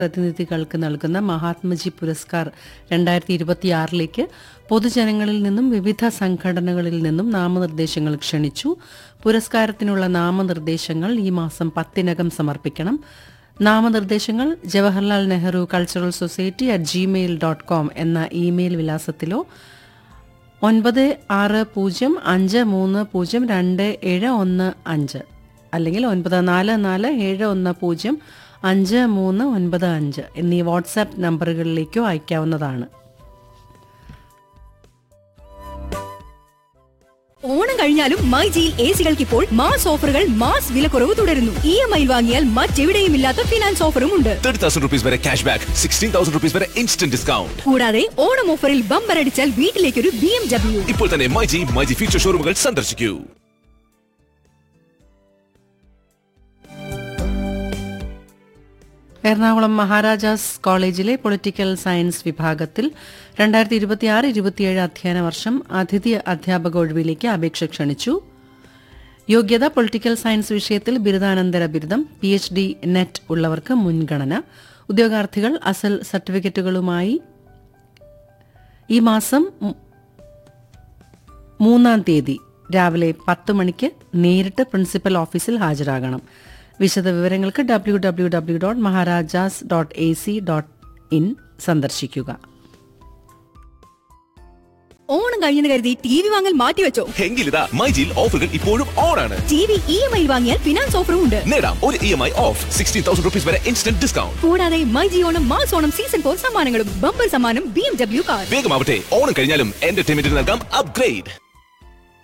പ്രതിനിധികൾക്ക് നൽകുന്ന മഹാത്മജി പുരസ്കാർ രണ്ടായിരത്തി ഇരുപത്തിയാറിലേക്ക് പൊതുജനങ്ങളിൽ നിന്നും വിവിധ സംഘടനകളിൽ നിന്നും നാമനിർദ്ദേശങ്ങൾ ക്ഷണിച്ചു പുരസ്കാരത്തിനുള്ള നാമനിർദ്ദേശങ്ങൾ ഈ മാസം പത്തിനകം സമർപ്പിക്കണം നാമനിർദ്ദേശങ്ങൾ Jawaharlal Nehru cultural society at Gmail dot com എന്ന ഇമെയിൽ വിലാസത്തിലോ ഒൻപത് ആറ് പൂജ്യം അഞ്ച് മൂന്ന് പൂജ്യം രണ്ട് ഏഴ് ഒന്ന് അഞ്ച് അല്ലെങ്കിൽ ഒൻപത് നാല് നാല് ഏഴ് ഒന്ന് പൂജ്യം അഞ്ച് മൂന്ന് ഒൻപത് അഞ്ച് എന്നീ വാട്സാപ്പ് നമ്പറുകളിലേക്കോ അയക്കാവുന്നതാണ് ഓണം കഴിഞ്ഞാലും മൈ ജിയിൽ എ സികൾക്ക് ഇപ്പോൾ മാസ് ഓഫറുകൾ മാസ് വിലക്കുറവ് തുടരുന്നു ഇ എം ഐ വാങ്ങിയാൽ മറ്റെവിടെയും ഇല്ലാത്ത ഫിനാൻസ് ഓഫറും ഉണ്ട് തേർട്ടി തൗസൻഡ് റുപ്പീസ് വരെ cash back sixteen thousand rupees വരെ ഇൻസ്റ്റന്റ് ഡിസ്കൗണ്ട് കൂടാതെ ഓണം ഓഫറിൽ ബമ്പർ അടിച്ചാൽ വീട്ടിലേക്കൊരു ബി എം ഡബ്ല്യു ഇപ്പോൾ തന്നെ മൈജി മൈജി ഫ്യൂച്ചർ ഷോറൂമുകൾ സന്ദർശിക്കൂ എറണാകുളം മഹാരാജാസ് കോളേജിലെ പൊളിറ്റിക്കൽ സയൻസ് വിഭാഗത്തിൽ രണ്ടായിരത്തി ഇരുപത്തിയാറ് ഇരുപത്തിയേഴ് അധ്യയന വർഷം അതിഥി അധ്യാപക ഒഴിവിലേക്ക് അപേക്ഷ ക്ഷണിച്ചു യോഗ്യത പൊളിറ്റിക്കൽ സയൻസ് വിഷയത്തിൽ ബിരുദാനന്തര ബിരുദം പി എച്ച് ഡി നെറ്റ് ഉള്ളവർക്ക് മുൻഗണന ഉദ്യോഗാർത്ഥികൾ അസൽ സർട്ടിഫിക്കറ്റുകളുമായി ഈ മാസം മു- മൂന്നാം തീയതി രാവിലെ പത്ത് മണിക്ക് നേരിട്ട് പ്രിൻസിപ്പൽ ഓഫീസിൽ ഹാജരാകണം വിശദ വിവരങ്ങൾക്ക് W W W dot Maharajas dot A C dot in സന്ദർശിക്കുക ഓണം കഴിഞ്ഞെന്ന് കരുതി ടി വി വാങ്ങൽ മാറ്റിവെച്ചോ എങ്കിലിതാ മൈജിയിൽ ഓഫറുകൾ ഇപ്പോഴും ഓൺ ആണ് T V E M I വാങ്ങിയാൽ ഫിനാൻസ് ഓഫറും ഉണ്ട് നേടാം ഒരു E M I of sixteen thousand rupees വരെ ഇൻസ്റ്റന്റ് ഡിസ്കൗണ്ട് കൂടാതെ my G Onam mass Onam season four സമ്മാനങ്ങളും ബമ്പർ സമ്മാനം ബി എം ഡബ്ല്യു കാർ വേഗമാവട്ടെ ഓണം കഴിഞ്ഞാലും എന്റർടൈൻമെന്റിന് നൽകാം അപ്ഗ്രേഡ്